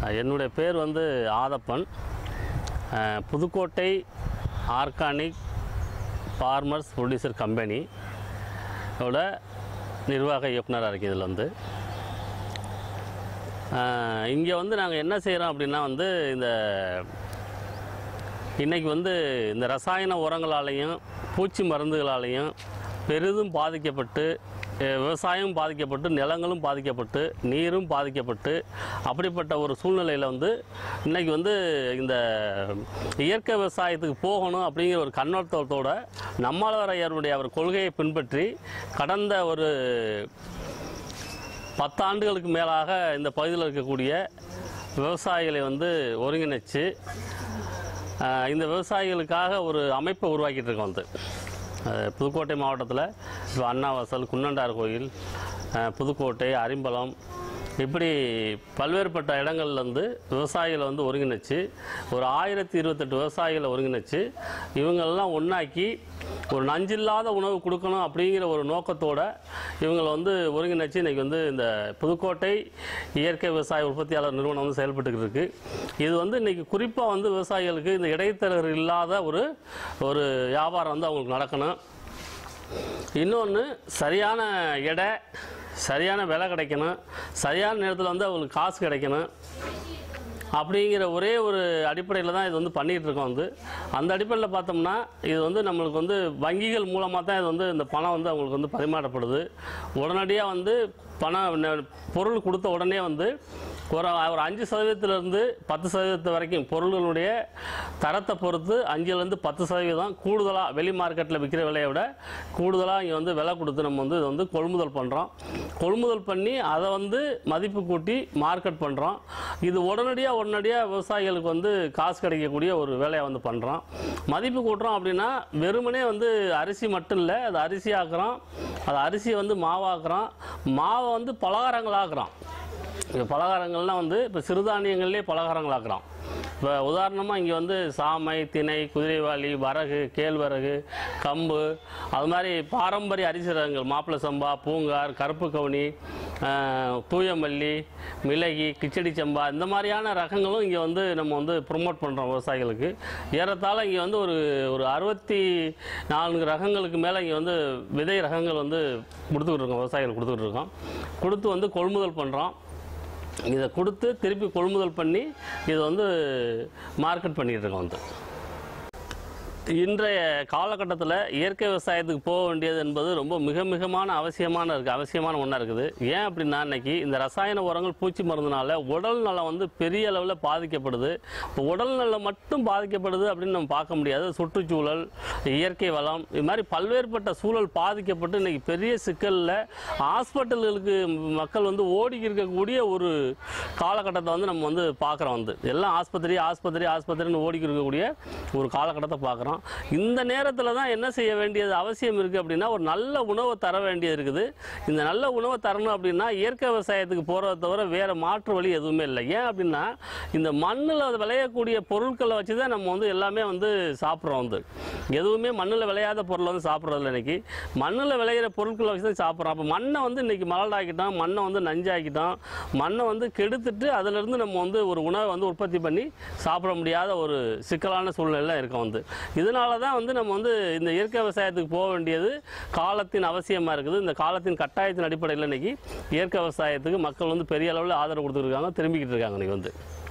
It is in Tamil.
அஹ் என்னுடைய பேர் வந்து ஆதப்பன் அஹ் Pudukkottai organic farmers producer company ஓட நிர்வாக இயக்குனராக இருக்குது இதில் வந்து இங்கே வந்து நாங்கள் என்ன செய்கிறோம் அப்படின்னா வந்து இந்த இன்றைக்கி வந்து இந்த ரசாயன உரங்களாலையும் பூச்சி மருந்துகளாலையும் பெரிதும் பாதிக்கப்பட்டு அஹ், விவசாயம் பாதிக்கப்பட்டு நிலங்களும் பாதிக்கப்பட்டு நீரும் பாதிக்கப்பட்டு அப்படிப்பட்ட ஒரு சூழ்நிலையில் வந்து இன்றைக்கி வந்து இந்த இயற்கை விவசாயத்துக்கு போகணும் அப்படிங்கிற ஒரு கண்ணோட்டத்தோட நம்மாழ்வார் ஐயருடைய அவர் கொள்கையை பின்பற்றி கடந்த ஒரு பத்தாண்டுகளுக்கு மேலாக இந்த பகுதியில் இருக்கக்கூடிய விவசாயிகளை வந்து ஒருங்கிணைச்சு ஆஹ், இந்த விவசாயிகளுக்காக ஒரு அமைப்பை உருவாக்கிட்டு இருக்கோம் வந்து ஆஹ், புதுக்கோட்டை மாவட்டத்தில் இப்போ அண்ணாவாசல் குன்னண்டார் கோயில் ஆஹ், புதுக்கோட்டை அரிம்பலம் இப்படி பல்வேறுபட்ட இடங்கள்ல இருந்து விவசாயிகளை வந்து ஒருங்கிணைச்சு ஒரு ஆயிரத்தி இருபத்தெட்டு விவசாயிகளை ஒருங்கிணைச்சு இவங்களெல்லாம் ஒன்றாக்கி ஒரு நஞ்சில்லாத உணவு கொடுக்கணும் அப்படிங்கிற ஒரு நோக்கத்தோட இவங்களை வந்து ஒருங்கிணைச்சு இன்றைக்கி வந்து இந்த புதுக்கோட்டை இயற்கை விவசாய உற்பத்தியாளர் நிறுவனம் வந்து செயல்பட்டுக்கிட்டு இருக்கு இது வந்து இன்றைக்கி குறிப்பாக வந்து விவசாயிகளுக்கு இந்த இடைத்தரகர் இல்லாத ஒரு ஒரு வியாபாரம் வந்து அவங்களுக்கு நடக்கணும் இன்னொன்று சரியான எடை சரியான விலை கிடைக்கணும் சரியான நேரத்தில் வந்து அவங்களுக்கு காசு கிடைக்கணும் அப்படிங்கிற ஒரே ஒரு அடிப்படையில் தான் இது வந்து பண்ணிகிட்டு இருக்கோம் வந்து அந்த அடிப்படையில் பார்த்தோம்னா இது வந்து நம்மளுக்கு வந்து வங்கிகள் மூலமாக தான் இது வந்து இந்த பணம் வந்து அவங்களுக்கு வந்து பரிமாறப்படுது உடனடியாக வந்து பணம் ந- பொருள் கொடுத்த உடனே வந்து ஒரு ஒரு அஞ்சு சதவீதத்திலேருந்து பத்து சதவீதத்து வரைக்கும் பொருள்களுடைய தரத்தை பொறுத்து அஞ்சுலேருந்து பத்து சதவீதம் கூடுதலாக வெளி மார்க்கெட்டில் விற்கிற விலையை விட கூடுதலாக இங்கே வந்து விலை கொடுத்து நம்ம வந்து இதை வந்து கொள்முதல் பண்ணுறோம் கொள்முதல் பண்ணி அதை வந்து மதிப்பு கூட்டி மார்க்கெட் பண்ணுறோம் இது உடனடியாக உடனடியாக விவசாயிகளுக்கு வந்து காசு கிடைக்கக்கூடிய ஒரு வேலையை வந்து பண்ணுறோம் மதிப்பு கூட்டுறோம் அப்படின்னா வெறுமனே வந்து அரிசி மட்டும் இல்லை அது அரிசி ஆக்குறோம் அது அரிசியை வந்து மாவாக்குறோம் மாவை வந்து பலகாரங்களாக்குறோம் இப்போ பலகாரங்கள்லாம் வந்து இப்போ சிறுதானியங்கள்லேயே பலகாரங்களாக்குறோம் இப்போ உதாரணமாக இங்கே வந்து சாமை திணை குதிரைவாளி வரகு கேழ்வரகு கம்பு அது மாதிரி பாரம்பரிய அரிசி ரகங்கள் மாப்பிள்ளை சம்பா பூங்கார் கருப்பு கவுனி ஆஹ், தூயமல்லி மிளகி கிச்சடி சம்பா இந்த மாதிரியான ரகங்களும் இங்கே வந்து நம்ம வந்து ப்ரொமோட் பண்ணுறோம் விவசாயிகளுக்கு ஏறத்தாழ இங்கே வந்து ஒரு ஒரு அறுபத்தி நான்கு ரகங்களுக்கு மேலே இங்கே வந்து விதை ரகங்கள் வந்து கொடுத்துக்கிட்டு இருக்கோம் விவசாயிகள் கொடுத்துக்கிட்டு இருக்கோம் கொடுத்து வந்து கொள்முதல் பண்ணுறோம் இதை கொடுத்து திருப்பி கொள்முதல் பண்ணி இதை வந்து மார்க்கெட் பண்ணிகிட்டு இருக்கோம் வந்து இன்றைய காலகட்டத்தில் இயற்கை விவசாயத்துக்கு போக வேண்டியது என்பது ரொம்ப மிக மிகமான அவசியமான இருக்குது அவசியமான ஒன்றா இருக்குது ஏன் அப்படின்னா இன்னைக்கு இந்த ரசாயன உரங்கள் பூச்சி மருந்துனால உடல் நலம் வந்து பெரிய அளவில் பாதிக்கப்படுது இப்போ உடல் நலம் மட்டும் பாதிக்கப்படுது அப்படின்னு நம்ம பார்க்க முடியாது சுற்றுச்சூழல் இயற்கை வளம் இது மாதிரி பல்வேறுபட்ட சூழல் பாதிக்கப்பட்டு இன்னைக்கு பெரிய சிக்கலில் ஹாஸ்பிட்டல்களுக்கு மக்கள் வந்து ஓடி இருக்கக்கூடிய ஒரு காலகட்டத்தை வந்து நம்ம வந்து பார்க்குறோம் வந்து எல்லாம் ஆஸ்பத்திரி ஆஸ்பத்திரி ஆஸ்பத்திரின்னு ஓடி இருக்கக்கூடிய ஒரு காலகட்டத்தை பார்க்குறோம் இந்த நேரத்தில் தான் என்ன செய்ய வேண்டியது அவசியம் இருக்குது அப்படின்னா ஒரு நல்ல உணவை தர வேண்டியது இருக்குது இந்த நல்ல உணவை தரணும் அப்படின்னா இயற்கை விவசாயத்துக்கு போகிறத தவிர வேறு மாற்று வழி எதுவுமே இல்லை ஏன் அப்படின்னா இந்த மண்ணில் விளையக்கூடிய பொருட்களை வச்சு தான் நம்ம வந்து எல்லாமே வந்து சாப்பிட்றோம் வந்து எதுவுமே மண்ணில் விளையாத பொருளை வந்து சாப்பிட்றதில்ல இன்னைக்கு மண்ணில் விளையிற பொருட்களை வச்சு தான் சாப்பிட்றோம் அப்போ மண்ணை வந்து இன்னைக்கு மலடாக்கிட்டோம் மண்ணை வந்து நஞ்சாக்கிட்டோம் மண்ணை வந்து கெடுத்துட்டு அதிலிருந்து நம்ம வந்து ஒரு உணவை வந்து உற்பத்தி பண்ணி சாப்பிட முடியாத ஒரு சிக்கலான சூழ்நிலை இருக்கும் வந்து இதனால தான் வந்து நம்ம வந்து இந்த இயற்கை விவசாயத்துக்கு போக வேண்டியது காலத்தின் அவசியமாக இருக்குது இந்த காலத்தின் கட்டாயத்தின் அடிப்படையில் இன்னைக்கு இயற்கை விவசாயத்துக்கு மக்கள் வந்து பெரிய அளவில் ஆதரவு கொடுத்துருக்காங்க திரும்பிக்கிட்டு இருக்காங்க இன்னைக்கு வந்து